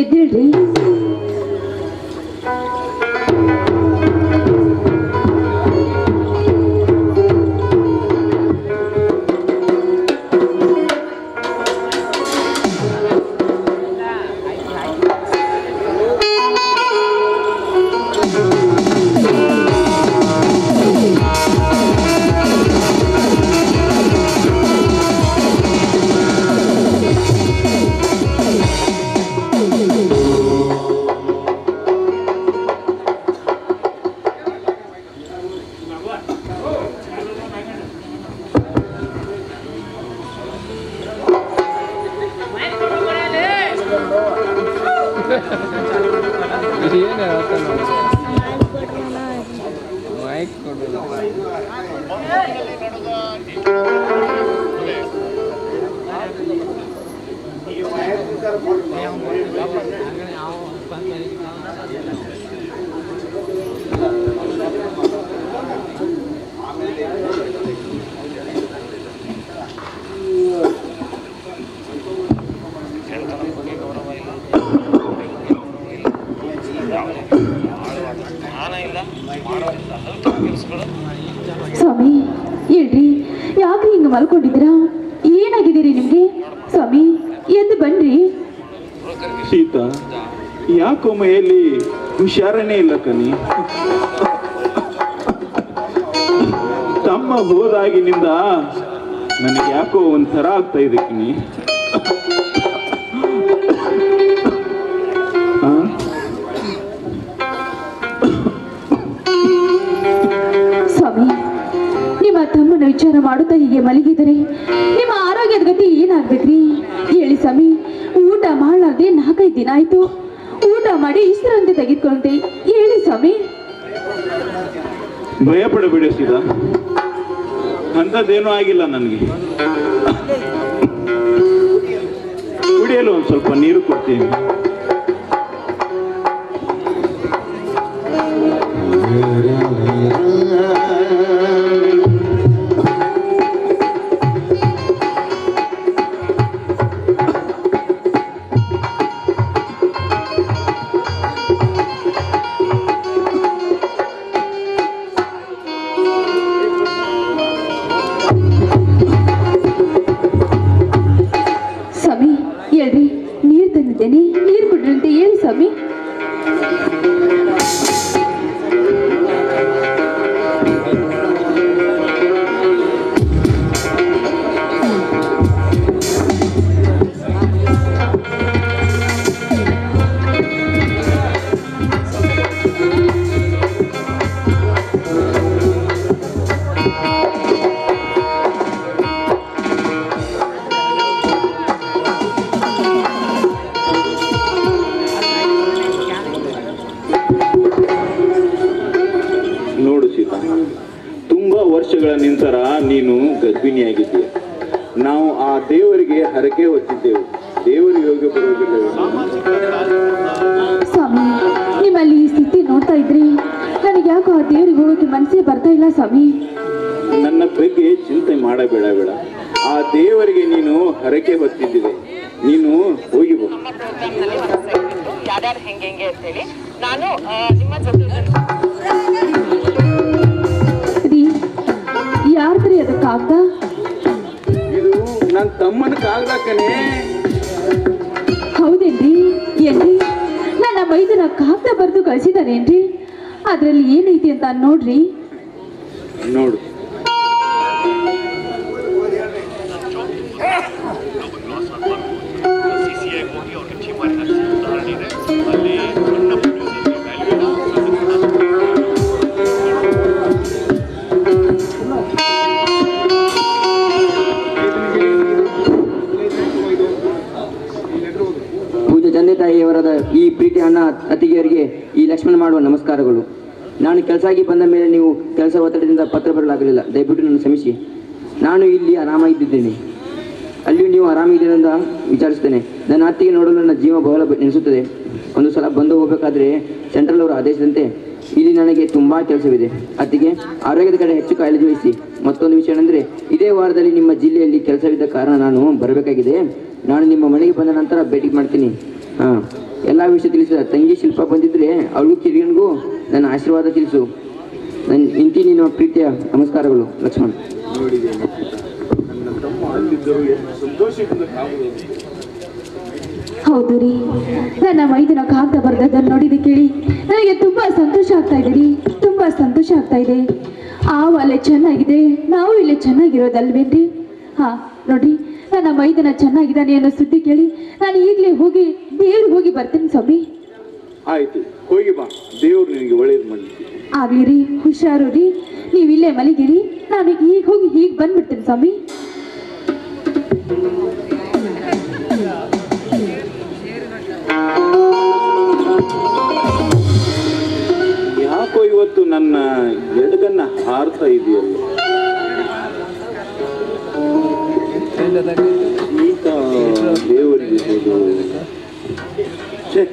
ಎದ್ದೇಳ್ರಿ ಏನು ಹೇಳ್ತಾನೆ ಮೈಕ್ ಕೊಡಲ್ಲ ಸ್ವಾಮಿ ಹೇಳ್ರಿ ಯಾಕೆ ಹಿಂಗ ಮಲ್ಕೊಂಡಿದ್ದೀರಾ ಏನಾಗಿದ್ದೀರಿ ನಿಮ್ಗೆ ಸ್ವಾಮಿ ಎದ್ದು ಬನ್ರಿ ಸೀತಾ ಯಾಕೋ ಮೈಯಲ್ಲಿ ಹುಷಾರನೇ ಇಲ್ಲ ಕನಿ ತಮ್ಮ ಹೋದಾಗಿನಿಂದ ನನಗೆ ಯಾಕೋ ಒಂಥರ ಆಗ್ತಾ ಇದೆ ಕನಿ ಆ? ಸ್ವಾಮಿ ನಿಮ್ಮ ತಮ್ಮನ ವಿಚಾರ ಮಾಡುತ್ತಾ ಹೀಗೆ ಮಲಗಿದರೆ ನಿಮ್ಮ ಆರೋಗ್ಯದ ಗತಿ ಏನಾಗ್ಬೇಕ್ರಿ ಹೇಳಿ ಸ್ವಾಮಿ ಊಟ ಮಾಡಲಾರ್ದೆ ನಾಲ್ಕೈದು ದಿನ ಆಯ್ತು ಊಟ ಮಾಡಿ ಇಷ್ಟರಂತೆ ತೆಗೆದುಕೊಂಡೆ ಹೇಳಿ ಸ್ವಾಮಿ ಭಯ ಪಡಬೇಡ ಸೀತಾ ಅಂಥದ್ದೇನೂ ಆಗಿಲ್ಲ ನನಗೆ ಕುಡಿಯಲು ಒಂದು ಸ್ವಲ್ಪ ನೀರು ಕೊಡ್ತೀನಿ ಸ್ವಾಮಿ ಹೇಳ್ರಿ ನೀರು ತಂದಿದ್ದೇನೆ ನೀರು ಕುಡ್ರಿ ಅಂತ ಹೇಳಿ ಸ್ವಾಮಿ ನೋಡು ಸೀತಾ ತುಂಬಾ ವರ್ಷಗಳ ನಂತರ ನೀನು ಗರ್ಭಿಣಿಯಾಗಿದ್ದೀಯ ನಾವು ಆ ದೇವರಿಗೆ ಹರಕೆ ಹೊತ್ತಿದ್ದೆವು ದೇವರು ಯೋಗ್ಯ ಬರುವುದಿಲ್ಲ ಸ್ವಾಮಿ ನಿಮ್ಮಲ್ಲಿ ಈ ಸ್ಥಿತಿ ನೋಡ್ತಾ ಇದ್ರಿ ನನಗೆ ಯಾಕೋ ಆ ದೇವ್ರಿಗೆ ಹೋಗೋಕೆ ಮನಸ್ಸೇ ಬರ್ತಾ ಇಲ್ಲ ಸ್ವಾಮಿ ನನ್ನ ಬಗ್ಗೆ ಚಿಂತೆ ಮಾಡಬೇಡ ಬೇಡ ಆ ದೇವರಿಗೆ ನೀನು ಹರಕೆ ಹೊತ್ತಿದ್ದಿದೆ ನೀನು ಹೋಗಿ ಬಾ ಯಾರ್ಯಾರು ಹೆಂಗೆ ಹೆಂಗೆ ಅಂತೇಳಿ ನಾನು ಆ, ನಿಮ್ಮ ಜೊತೆ ರೀ ಯಾರ್ದ್ರಿ ಅದಕ್ಕಾಗ್ದ ಇದು ನನ್ನ ತಮ್ಮನ ಕಾಗದ ಕಣೆ ಹೌದೇನ್ರಿ ಏನ್ರಿ ನನ್ನ ಮೈದನ ಕಾಗ್ದ ಬರೆದು ಕಳಿಸಿದಾರೇನ್ರಿ ಅದ್ರಲ್ಲಿ ಏನೈತಿ ಅಂತ ನೋಡ್ರಿ ನೋಡು ಪೂಜ್ಯ ತಂದೆ ತಾಯಿಯವರಾದ ಈ ಪ್ರೀತಿ ಅಣ್ಣ ಅತ್ತಿಗೆಯರಿಗೆ ಈ ಲಕ್ಷ್ಮಣ ಮಾಡುವ ನಮಸ್ಕಾರಗಳು ನಾನು ಕೆಲಸ ಆಗಿ ಬಂದ ಮೇಲೆ ನೀವು ಕೆಲಸ ಒತ್ತಡದಿಂದ ಪತ್ರ ಬರಲಾಗಲಿಲ್ಲ ದಯವಿಟ್ಟು ನನ್ನ ಕ್ಷಮಿಸಿ ನಾನು ಇಲ್ಲಿ ಆರಾಮಾಗಿದ್ದೇನೆ ಅಲ್ಲಿಯೂ ನೀವು ಆರಾಮಿದ್ದೀರಿ ಅಂತ ವಿಚಾರಿಸ್ತೇನೆ ನನ್ನ ಅತ್ತಿಗೆ ನೋಡಲು ನನ್ನ ಜೀವ ಬಹಳ ನೆನೆಸುತ್ತದೆ ಒಂದು ಸಲ ಬಂದು ಹೋಗಬೇಕಾದ್ರೆ ಸೆಂಟ್ರಲ್ ಅವರ ಆದೇಶದಂತೆ ಇಲ್ಲಿ ನನಗೆ ತುಂಬಾ ಕೆಲಸವಿದೆ ಅತ್ತಿಗೆ ಆರೋಗ್ಯದ ಕಡೆ ಹೆಚ್ಚು ಕಾಳಜಿ ವಹಿಸಿ ಮತ್ತೊಂದು ವಿಷಯ ಏನಂದ್ರೆ ಇದೇ ವಾರದಲ್ಲಿ ನಿಮ್ಮ ಜಿಲ್ಲೆಯಲ್ಲಿ ಕೆಲಸವಿದ್ದ ಕಾರಣ ನಾನು ಬರಬೇಕಾಗಿದೆ ನಾನು ನಿಮ್ಮ ಮನೆಗೆ ಬಂದ ನಂತರ ಭೇಟಿ ಮಾಡ್ತೀನಿ ಹಾ ಎಲ್ಲ ಎಲ್ಲ ವಿಷಯ ತಿಳಿಸಿದ ತಂಗಿ ಶಿಲ್ಪ ಬಂದಿದ್ರೆ ಅವಳಿಗೂ ಕಿರಿಯನಿಗೂ ನನ್ನ ಆಶೀರ್ವಾದ ತಿಳಿಸು ನನ್ನ ಇಂತಿ ನಿನ್ನ ಪ್ರೀತಿಯ ನಮಸ್ಕಾರಗಳು ಲಕ್ಷ್ಮಣ್ ನೋಡಿದ್ದೇನೆ ನನ್ನ ತಮ್ಮ ಅಲ್ಲಿದ್ದರು ಎಷ್ಟು ಸಂತೋಷದಿಂದ ಕಾಣುವುದು ಹೌದು ರೀ ನನ್ನ ಮೈದಿನ ಕಾಗದ ಬರೆದದ್ದನ್ನು ನೋಡಿದ ಕೇಳಿ ನನಗೆ ತುಂಬಾ ಸಂತೋಷ ಆಗ್ತಾ ಇದೆ ರೀ ತುಂಬಾ ಸಂತೋಷ ಆಗ್ತಾ ಇದೆ ಆವು ಅಲ್ಲೇ ಚೆನ್ನಾಗಿದೆ ನಾವು ಇಲ್ಲೇ ಚೆನ್ನಾಗಿರೋದಲ್ವೇನ್ರಿ ಹಾ ನೋಡ್ರಿ ನನ್ನ ಮೈದನ ಚೆನ್ನಾಗಿದ್ದಾನೆ ಅನ್ನೋ ಸುದ್ದಿ ಕೇಳಿ ನಾನು ಈಗಲೇ ಹೋಗಿ ದೇವ್ರು ಹೋಗಿ ಬರ್ತೀನಿ ಸ್ವಾಮಿ ಆಯ್ತು ಹೋಗಿ ಬಾ ದೇವ್ರು ನಿನಗೆ ಒಳ್ಳೇದು ಮಾಡಲಿ ಆಗ್ಲಿ ರೀ ಹುಷಾರು ರೀ ನೀವು ಇಲ್ಲೇ ಮಲಗಿರಿ ನಾನು ಈಗ ಹೋಗಿ ಹೀಗೆ ಬಂದ್ಬಿಡ್ತೀನಿ ಸ್ವಾಮಿ ಯಾಕೋ ಇವತ್ತು ನನ್ನ ಎಡಗನ್ನ ಹಾರ್ತಾ ಇದೆಯಲ್ಲ ಈತ ದೇವರಿಗೆ ಹೋದು ಛೆ.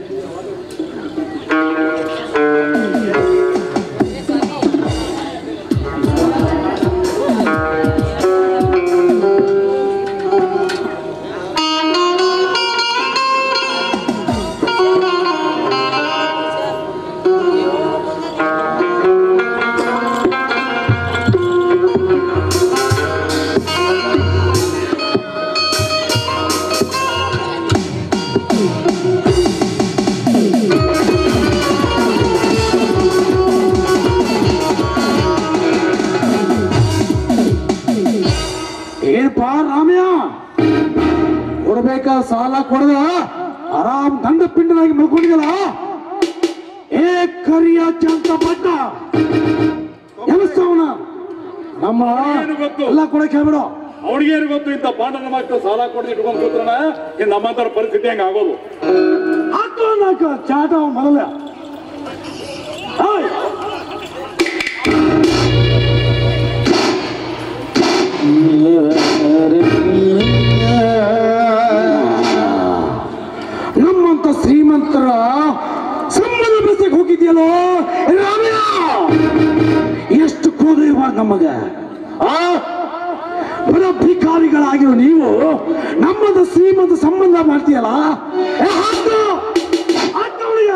ಏನಪ್ಪ ರಾಮಯ್ಯ ಕೊಡ್ಬೇಕ ಸಾಲ ಕೊಡದ ಆರಾಮ್ ದಂಡ ಪಿಂಡನಾಗಿ ಮಲ್ಕೊಂಡಿದಲ್ಲ ಏ ಕರಿಯ ಚಂತ ಪಟ್ಟ ಎಮಸ್ತವನ ನಮ್ಮ ಏನು ಗೊತ್ತು? ಎಲ್ಲ ಕೊಡಕ್ಕೆ ಹೇಳ್ಬಿಡು ಅವ್ನಿಗೇನು ಗೊತ್ತು ಇಂಥ ಬಾಂಡನ ಮಕ್ಕಳು ಸಾಲ ಕೊಡದೆ ಇಟ್ಕೊಂಡು ಕೂತ್ರನ ಇನ್ನು ನಮ್ಮಂತರ ಪರಿಸ್ಥಿತಿ ಹೆಂಗ ಆಗೋದು ಹಾಕೋ ನಾಕ ಚಾಟ ಅವ್ನ್ ಮೊದಲ ಹಾಯ್. ನಮ್ಮಂತ ಶ್ರೀಮಂತರ ಸಂಬಂಧ ಬೆಸಕ್ಕೆ ಹೋಗಿದ್ಯಲ್ಲೋ ರಾಮಯ್ಯ ಎಷ್ಟು ಕ್ರೋಧ ಇರಬಾರ್ದು ನಮಗ ಆ ಬರ ಭಿಕಾರಿಗಳಾಗಿರೋ ನೀವು ನಮ್ಮದು ಶ್ರೀಮಂತ ಸಂಬಂಧ ಮಾಡ್ತೀಯಲ್ಲ ಏ, ಹಾಕು! ಹಾಕು ಅವ್ನಿಗೆ.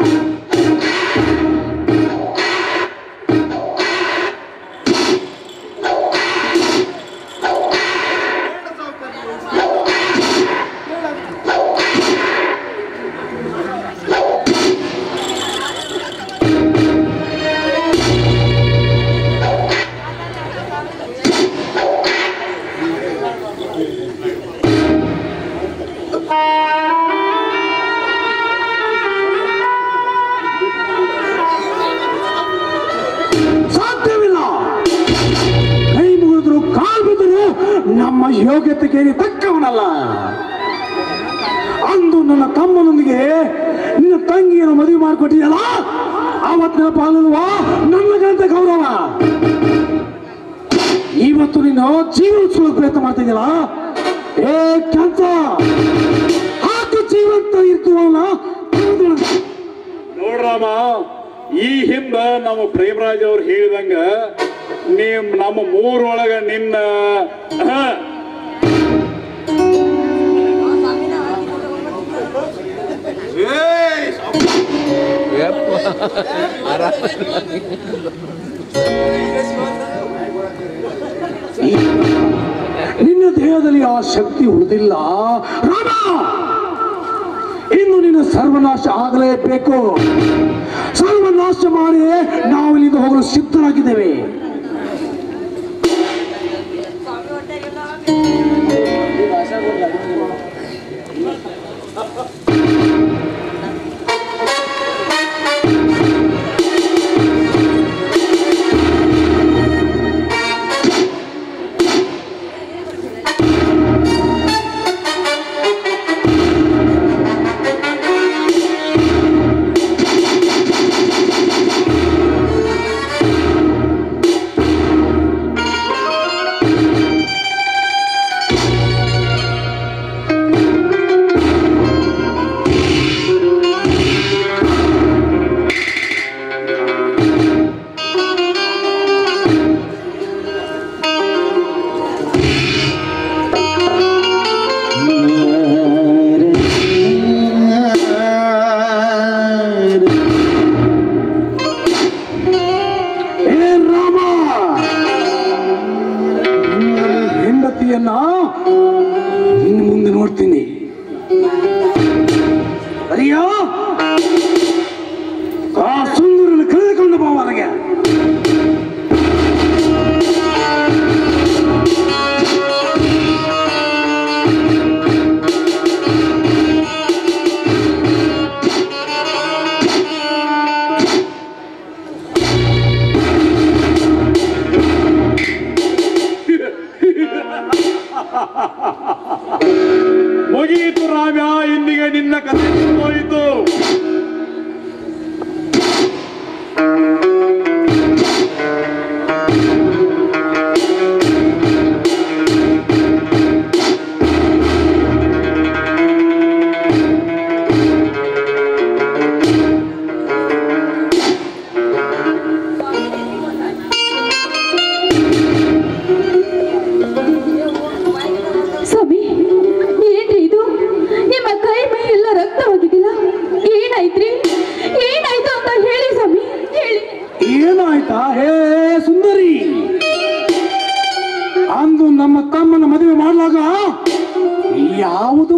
ಸಾಧ್ಯವಿಲ್ಲ ಕೈ ಮುಗಿದ್ರು ಕಾಲ್ ಬಿದ್ದರು ನಮ್ಮ ಯೋಗ್ಯತೆಗೆ ತಕ್ಕವನಲ್ಲ ಅಂದು ನನ್ನ ತಮ್ಮನೊಂದಿಗೆ ನಿನ್ನ ತಂಗಿಯನ್ನು ಮದುವೆ ಮಾಡಿಕೊಟ್ಟಿಯಲ್ಲ ಆವತ್ತು ನೆನಪಾಗಲ್ವಾ ನನಗಂತ ಗೌರವ ಇವತ್ತು ನೀನು ಜೀವ ಉಳಿಸ್ಕೊಳ್ಳೋಕೆ ಪ್ರಯತ್ನ ಮಾಡ್ತಾ ಇದೆಯಲ್ಲ ಏ ಕೆಂಚ ಹಾಕಿ ಜೀವಂತ ಇರ್ತೀವಲ್ಲ ನೋಡ್ರಾಮ ಈ ಹಿಂದ ನಮ್ಮ ಪ್ರೇಮರಾಜ್ ಅವ್ರು ಹೇಳಿದಂಗ ನೀವ್ ನಮ್ಮ ಮೂರೊಳಗ ನಿನ್ನ ಹ, ನಿನ್ನ ದೇಹದಲ್ಲಿ ಆ ಶಕ್ತಿ ಉಳಿದಿಲ್ಲ ರಾಮ ಇನ್ನು ನಿನ್ನ ಸರ್ವನಾಶ ಆಗಲೇಬೇಕು ಸರ್ವನಾಶ ಮಾಡಿ ನಾವು ಇಲ್ಲಿಂದ ಹೋಗಲು ಸಿದ್ಧರಾಗಿದ್ದೇವೆ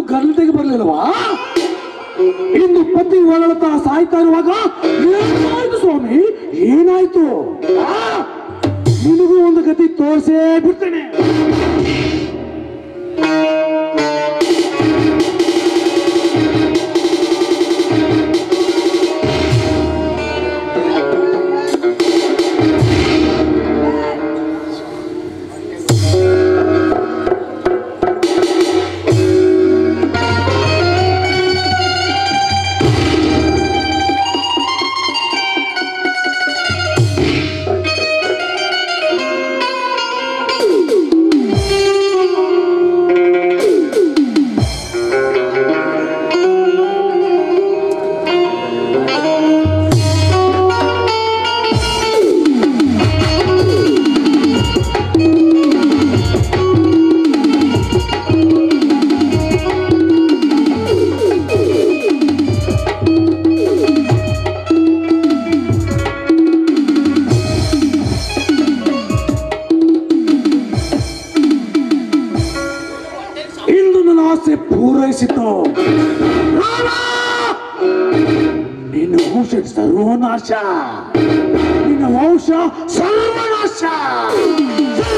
ಗರ್ಲತೆಗೆ ಬರಲಿಲ್ವಾ ಇಂದು ಪತಿ ಒಳತ ಸಾಯ್ತಾ ಇರುವಾಗ ಏನಾಯ್ತು ಸ್ವಾಮಿ ಏನಾಯ್ತು ಆ? ನಿನಗೂ ಒಂದು ಗತಿ ತೋರಿಸೇ ಬಿಡ್ತೇನೆ ಇಂದು ನನ್ನ ಆಸೆ ಪೂರೈಸಿತು ರಾಮ! ನಿನ್ನ ವಂಶ ಸರ್ವನಾಶ ನಿನ್ನ ವಂಶ ಸರ್ವನಾಶ ಸರ್ವ